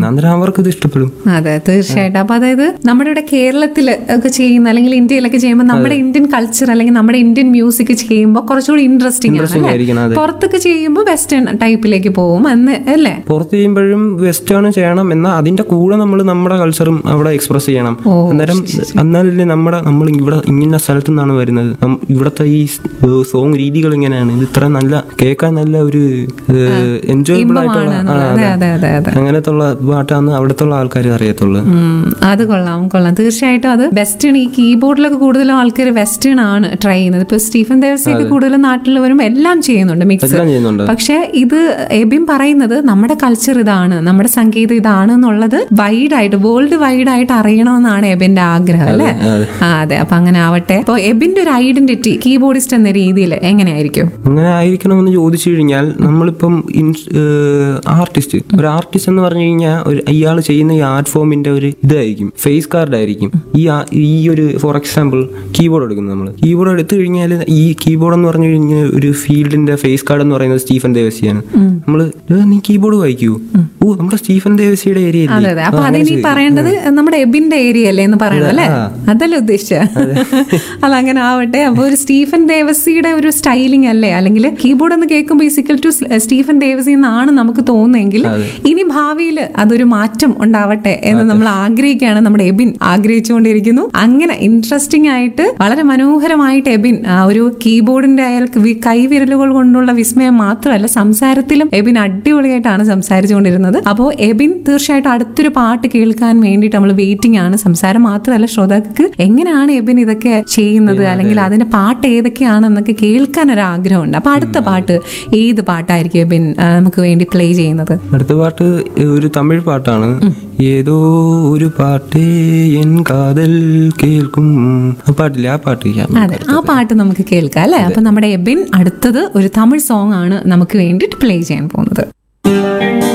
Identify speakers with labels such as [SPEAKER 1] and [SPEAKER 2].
[SPEAKER 1] ചെയ്യുന്നത് അന്നേരം അവർക്ക് ഇത് ഇഷ്ടപ്പെടും
[SPEAKER 2] അതെ തീർച്ചയായിട്ടും അപ്പൊ അതായത് നമ്മുടെ ഇവിടെ കേരളത്തിൽ ഒക്കെ ചെയ്യുന്ന അല്ലെങ്കിൽ ഇന്ത്യയിലൊക്കെ ചെയ്യുമ്പോൾ നമ്മുടെ ഇന്ത്യൻ കൾച്ചർ അല്ലെങ്കിൽ നമ്മുടെ ഇന്ത്യൻ മ്യൂസിക് ചെയ്യുമ്പോൾ കുറച്ചുകൂടി ഇൻട്രസ്റ്റിംഗ് ആണ്
[SPEAKER 1] Interesting ആയിരിക്കണം,
[SPEAKER 2] അല്ലേ?
[SPEAKER 1] അതെ.
[SPEAKER 2] പുറത്തൊക്കെ ചെയ്യുമ്പോൾ വെസ്റ്റേൺ ടൈപ്പിലേക്ക് പോകും എന്ന് അല്ലേ
[SPEAKER 1] പുറത്ത് ചെയ്യുമ്പോഴും വെസ്റ്റേൺ ചെയ്യണം എന്നാൽ അതിന്റെ കൂടെ നമ്മൾ നമ്മുടെ കൾച്ചറും അവിടെ എക്സ്പ്രസ് ചെയ്യണം അന്നേരം എന്നാലല്ലേ നമ്മുടെ നമ്മൾ ഇവിടെ ഇങ്ങനെ സ്ഥലത്തു നിന്നാണ് വരുന്നത് നം- ഇവിടുത്തെ ഈ സോങ് രീതികൾ ഇങ്ങനെയാണ് ഇത് ഇത്ര നല്ല കേൾക്കാൻ നല്ല ഒരു എൻജോയബിൾ ആയിട്ടുള്ള
[SPEAKER 2] ഇമ്പമാണ്
[SPEAKER 1] ആ,
[SPEAKER 2] അതെ
[SPEAKER 1] അതെ.
[SPEAKER 2] അതെ അതെ അതെ
[SPEAKER 1] അങ്ങനത്തെ ഉള്ള പാട്ടാന്ന് അവിടുത്തെ ആൾക്കാർ അറിയത്തുള്ളൂ
[SPEAKER 2] ഉം, അത് കൊള്ളാം കൊള്ളാം തീർച്ചയായിട്ടും അത് വെസ്റ്റേൺ ഈ കീബോർഡിലൊക്കെ കൂടുതലും ആൾക്കാർ വെസ്റ്റേൺ ആണ് ട്രൈ ചെയ്യുന്നത് ഇപ്പൊ സ്റ്റീഫൻ ദേവസിയൊക്കെ കൂടുതലും നാട്ടിൽ വരുമ്പോൾ എല്ലാം ചെയ്യുന്നുണ്ട് മിക്സ്
[SPEAKER 1] എല്ലാം ചെയ്യുന്നുണ്ട്
[SPEAKER 2] പക്ഷെ ഇത് എബിൻ പറയുന്നത് നമ്മുടെ കൾച്ചർ ഇതാണ് നമ്മുടെ സംഗീതം ഇതാണ് എന്നുള്ളത് വൈഡ് ആയിട്ട് വേൾഡ് വൈഡ് ആയിട്ട് അറിയണമെന്നാണ് എബിന്റെ ആഗ്രഹം അല്ലേ ആ അതെ അപ്പൊ അങ്ങനെ ആവട്ടെ അപ്പൊ എബിന്റെ ഒരു ഐഡന്റിറ്റി കീബോർഡിസ്റ്റ് എന്ന രീതിയിൽ എങ്ങനെയായിരിക്കും
[SPEAKER 1] അങ്ങനെ ആയിരിക്കണമെന്ന് ചോദിച്ചു കഴിഞ്ഞാൽ നമ്മളിപ്പം ആർട്ടിസ്റ്റ് ഒരു ആർട്ടിസ്റ്റ് എന്ന് പറഞ്ഞു കഴിഞ്ഞാൽ ഒരു ഇയാൾ ചെയ്യുന്ന ഈ ആർട്ട് ഫോമിന്റെ ഒരു ഇതായിരിക്കും ഫേസ് കാർഡ് ആയിരിക്കും ഈ ആ- ഈ ഒരു ഫോർ എക്സാമ്പിൾ കീബോർഡ് എടുക്കുന്നത് നമ്മൾ കീബോർഡ് എടുത്തു കഴിഞ്ഞാൽ ഈ കീബോർഡ് എന്ന് പറഞ്ഞു കഴിഞ്ഞാൽ ഒരു ഫീൽഡിന്റെ ഫേസ് കാർഡ് എന്ന് പറയുന്നത് സ്റ്റീഫൻ ദേവസിയാണ് നമ്മൾ നീ കീബോർഡ് വായിക്കൂ ഓ നമ്മുടെ സ്റ്റീഫൻ ദേവസിയുടെ ഏരിയ
[SPEAKER 2] അതെ അതെ അപ്പൊ അതിനി പറയേണ്ടത് നമ്മുടെ എബിന്റെ ഏരിയ അല്ലേ എന്ന് പറയണം അല്ലേ അതല്ലേ ഉദ്ദേശിച്ച അതങ്ങനെ ആവട്ടെ അപ്പൊ ഒരു സ്റ്റീഫൻ ദേവസിയുടെ ഒരു സ്റ്റൈലിംഗ് അല്ലേ അല്ലെങ്കിൽ കീബോർഡ് എന്ന് കേൾക്കുമ്പോൾ ഈസിക്കൽ ടു സ്റ്റീഫൻ ദേവസി എന്നാണ് നമുക്ക് തോന്നുന്നെങ്കിൽ ഇനി ഭാവിയിൽ അതൊരു മാറ്റം ഉണ്ടാവട്ടെ എന്ന് നമ്മൾ ആഗ്രഹിക്കുകയാണ് നമ്മുടെ എബിൻ ആഗ്രഹിച്ചുകൊണ്ടിരിക്കുന്നു അങ്ങനെ ഇൻട്രസ്റ്റിംഗ് ആയിട്ട് വളരെ മനോഹരമായിട്ട് എബിൻ ആ ഒരു കീബോർഡിന്റെ അയാൾക്ക് വി- കൈവിരലുകൾ കൊണ്ടുള്ള വിസ്മയം മാത്രമല്ല സംസാരത്തിലും എബിൻ അടിപൊളിയായിട്ടാണ് സംസാരിച്ചുകൊണ്ടിരുന്നത് അപ്പോൾ എബിൻ തീർച്ചയായിട്ടും അടുത്തൊരു പാട്ട് കേൾക്കാൻ വേണ്ടിയിട്ട് നമ്മൾ വെയിറ്റിംഗ് ആണ് സംസാരം മാത്രമല്ല ശ്രോതാക്കൾക്ക് എങ്ങനെയാണ് എബിൻ ഇതൊക്കെ ചെയ്യുന്നത് അല്ലെങ്കിൽ അതിന്റെ പാട്ട് ഏതൊക്കെയാണെന്നൊക്കെ കേൾക്കാൻ ഒരു ആഗ്രഹമുണ്ട് അപ്പൊ അടുത്ത പാട്ട് ഏത് പാട്ടായിരിക്കും എബിൻ ആ, നമുക്ക് വേണ്ടി പ്ലേ ചെയ്യുന്നത്
[SPEAKER 1] അടുത്ത പാട്ട് ഒരു തമിഴ് പാട്ടാണ് ഏതോ ഒരു പാട്ടേ എൻ കാതൽ കേൾക്കും ആ പാട്ടില്ല ആ പാട്ട് ചെയ്യാം
[SPEAKER 2] അതെ ആ പാട്ട് നമുക്ക് കേൾക്കാം അല്ലെ അപ്പൊ നമ്മുടെ എബിൻ അടുത്തത് ഒരു തമിഴ് സോങ് ആണ് നമുക്ക് വേണ്ടിയിട്ട് പ്ലേ ചെയ്യാൻ പോകുന്നത്